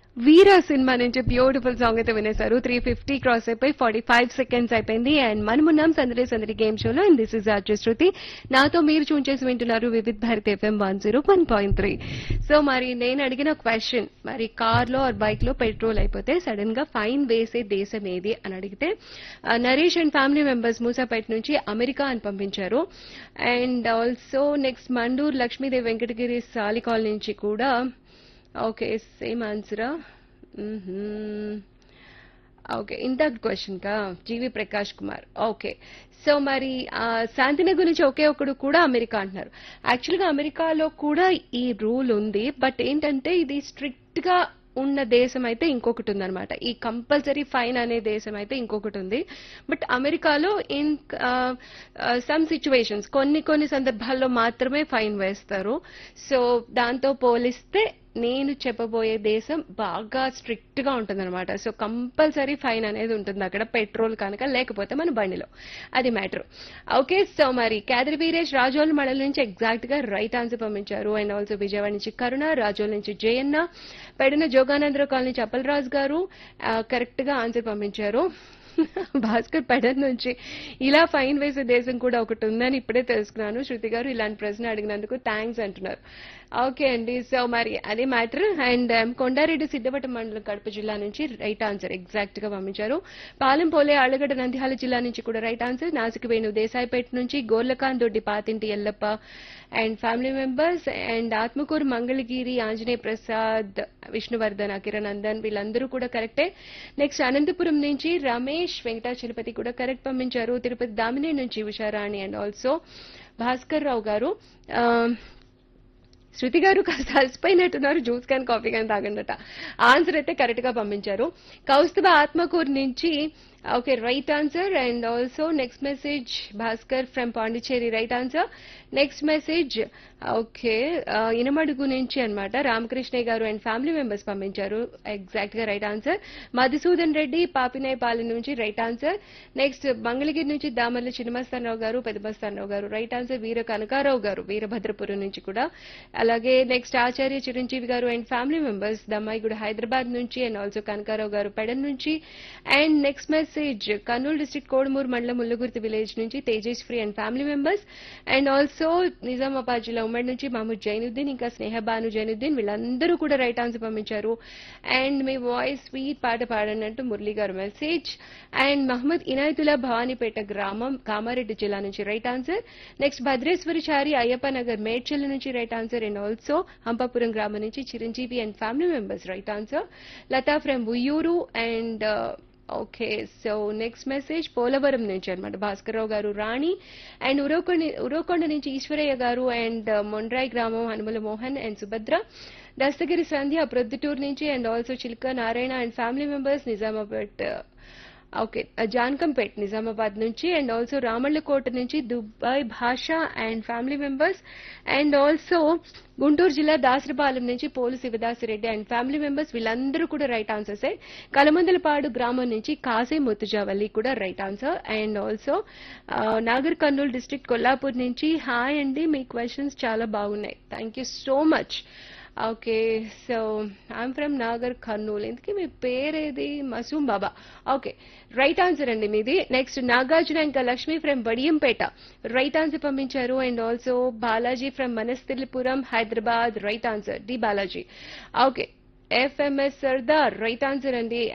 వీరా సినిమా నుంచి beautiful song అయితే వినేశారు త్రీ ఫిఫ్టీ క్రాస్ అయిపోయి ఫార్టీ ఫైవ్ సెకండ్స్ అయిపోయింది అండ్ మనమున్నాం సందడి సందడి గేమ్ షోలో and this is RJ Shruti నాతో మీరు చూన్ చేసి వింటున్నారు Vividh Bharat FM one zero one point three so మరి నేను అడిగిన క్వశ్చన్ మరి కార్ లో ఆర్ బైక్ లో పెట్రోల్ అయిపోతే సడన్ గా ఫైన్ వేసే దేశం ఏది అని అడిగితే ఆ, Naresh and family members Moosapet నుంచి అమెరికా అని పంపించారు and also next Mandur Lakshmidevi Venkatagiri Salikal నుంచి కూడా ఓకే సేమ్ ఆన్సరా ఓకే ఇంతకు క్వశ్చన్ కా G V Prakash Kumar okay so మరి ఆ, శాంతినగర్ నుంచి ఒకే ఒకడు కూడా అమెరికా అంటున్నారు యాక్చువల్గా అమెరికాలో కూడా ఈ రూల్ ఉంది బట్ ఏంటంటే ఇది స్ట్రిక్ట్ గా ఉన్న దేశం అయితే ఇంకొకటి ఉందన్నమాట ఈ కంపల్సరీ ఫైన్ అనే దేశం అయితే ఇంకొకటి ఉంది బట్ అమెరికాలో ఇన్ సమ్ సిచ్యువేషన్స్ కొన్ని కొన్ని సందర్భాల్లో మాత్రమే ఫైన్ వేస్తారు సో దాంతో పోలిస్తే నేను చెప్పబోయే దేశం బాగా స్ట్రిక్ట్ గా ఉంటుందన్నమాట సో కంపల్సరీ ఫైన్ అనేది ఉంటుంది అక్కడ పెట్రోల్ కనుక లేకపోతే మన బండిలో అది మ్యాటర్ ఓకే సో మరి కేదరి వీరేష్ రాజోల్ మండల నుంచి ఎగ్జాక్ట్ గా రైట్ ఆన్సర్ పంపించారు అండ్ ఆల్సో విజయవాడ నుంచి కరుణ రాజోల్ నుంచి జయన్న పెడిన జోగానందరావు కాలనీ నుంచి అప్పలరాజు గారు కరెక్ట్ గా ఆన్సర్ పంపించారు భాస్కర్ పెడన్ నుంచి ఇలా ఫైన్ వేసే దేశం కూడా ఒకటి ఉందని ఇప్పుడే తెలుసుకున్నాను శృతి గారు ఇలాంటి ప్రశ్న అడిగినందుకు థ్యాంక్స్ అంటున్నారు ఓకే అండి సో మరి అదే మ్యాటర్ అండ్ కొండారెడ్డి సిద్ధవటం మండలం కడప జిల్లా నుంచి రైట్ ఆన్సర్ ఎగ్జాక్ట్ గా పంపించారు పాలెం పోలే ఆళ్లగడ్డ నంద్యాల జిల్లా నుంచి కూడా రైట్ ఆన్సర్ నాసిక వేణు దేశాయిపేట నుంచి Gorlakhan Doddi Pathinti Yellappa and family members and Atmakur Mangalagiri Anjaneya Prasad Vishnuvardhan Akiranandan వీళ్ళందరూ కూడా కరెక్టే నెక్స్ట్ అనంతపురం నుంచి రమేష్ వెంకటాచలపతి కూడా కరెక్ట్ పంపించారు తిరుపతి దామిని నుంచి ఉషారాణి అండ్ ఆల్సో భాస్కర్ రావు గారు ఆ, శృతి గారు కాస్త అలసిపోయినట్టున్నారు జ్యూస్ కానీ కాఫీ కానీ తాగండట ఆన్సర్ అయితే కరెక్ట్ గా పంపించారు కౌస్తుభ ఆత్మకూరు నుంచి okay right answer and also next message Bhaskar from Pondicherry right answer next message okay Inamadugu నుంచి అన్నమాట రామకృష్ణయ్య గారు అండ్ ఫ్యామిలీ మెంబర్స్ పంపించారు ఎగ్జాక్ట్ గా రైట్ ఆన్సర్ మధుసూదన్ రెడ్డి పాపినేపాలెం నుంచి రైట్ ఆన్సర్ నెక్స్ట్ మంగళగిరి నుంచి దామర్ల చిన్నమస్తానరావు గారు పెద్దమస్తానరావు గారు రైట్ ఆన్సర్ వీర కనకారావు గారు వీరభద్రపురం నుంచి కూడా అలాగే నెక్స్ట్ ఆచార్య చిరంజీవి గారు and family members Dammaiguda Hyderabad నుంచి అండ్ ఆల్సో కనకారావు గారు పెడన్ నుంచి and next message Kurnool district Kodumur మండలం ముల్లగుర్తి విలేజ్ నుంచి Tejaswi and family members and also Nizamabad జిల్లా ఉమ్మడి నుంచి మహమూద్ జైనుద్దీన్ ఇంకా స్నేహబాను జైనుద్దీన్ వీళ్ళందరూ కూడా రైట్ ఆన్సర్ పంపించారు అండ్ మీ వాయిస్ స్వీట్ పాట పాడనంటూ మురళి గారు మెసేజ్ అండ్ మహమ్మద్ ఇనాయతుల్లా భవానీపేట గ్రామం కామారెడ్డి జిల్లా నుంచి right answer next Bhadreshwarichari Ayyappa Nagar Medchal నుంచి right answer and also Hampapuram గ్రామం నుంచి Chiranjeevi and family members right answer Latha from Uyyuru and okay so next message Polavaram నుంచి అనమాట భాస్కర్రావు గారు రాణి అండ్ ఉరవకొండ ఉరవకొండ నుంచి ఈశ్వరయ్య గారు అండ్ మొండ్రాయి గ్రామం హనుమల మోహన్ అండ్ సుభద్ర దస్తగిరి సంధ్య ప్రొద్దుటూరు నుంచి and also Chilka Narayana and family members Nizamabad okay Jankampet Nizamabad నుంచి అండ్ ఆల్సో రామళ్ళకోట నుంచి Dubai Basha and family members and also Guntur జిల్లా దాసరపాలెం నుంచి Polu Shivadasireddy and family members వీళ్ళందరూ కూడా రైట్ ఆన్సర్సే కలమందలపాడు గ్రామం నుంచి కాసే ముత్తుజావల్లి కూడా right answer and also Nagar Kurnool district Kollapur నుంచి హాయ్ అండి మీ క్వశ్చన్స్ చాలా బాగున్నాయి thank you so much okay so I'm from Nagar Kurnool ఇందుకే మీ పేరేది Masoom Baba okay right answer అండి మీది నెక్స్ట్ నాగార్జున ఇంకా Lakshmi from Badiyampet right answer పంపించారు and also Balaji from Vanasthalipuram Hyderabad right answer D Balaji okay FMS Sardar right answer అండి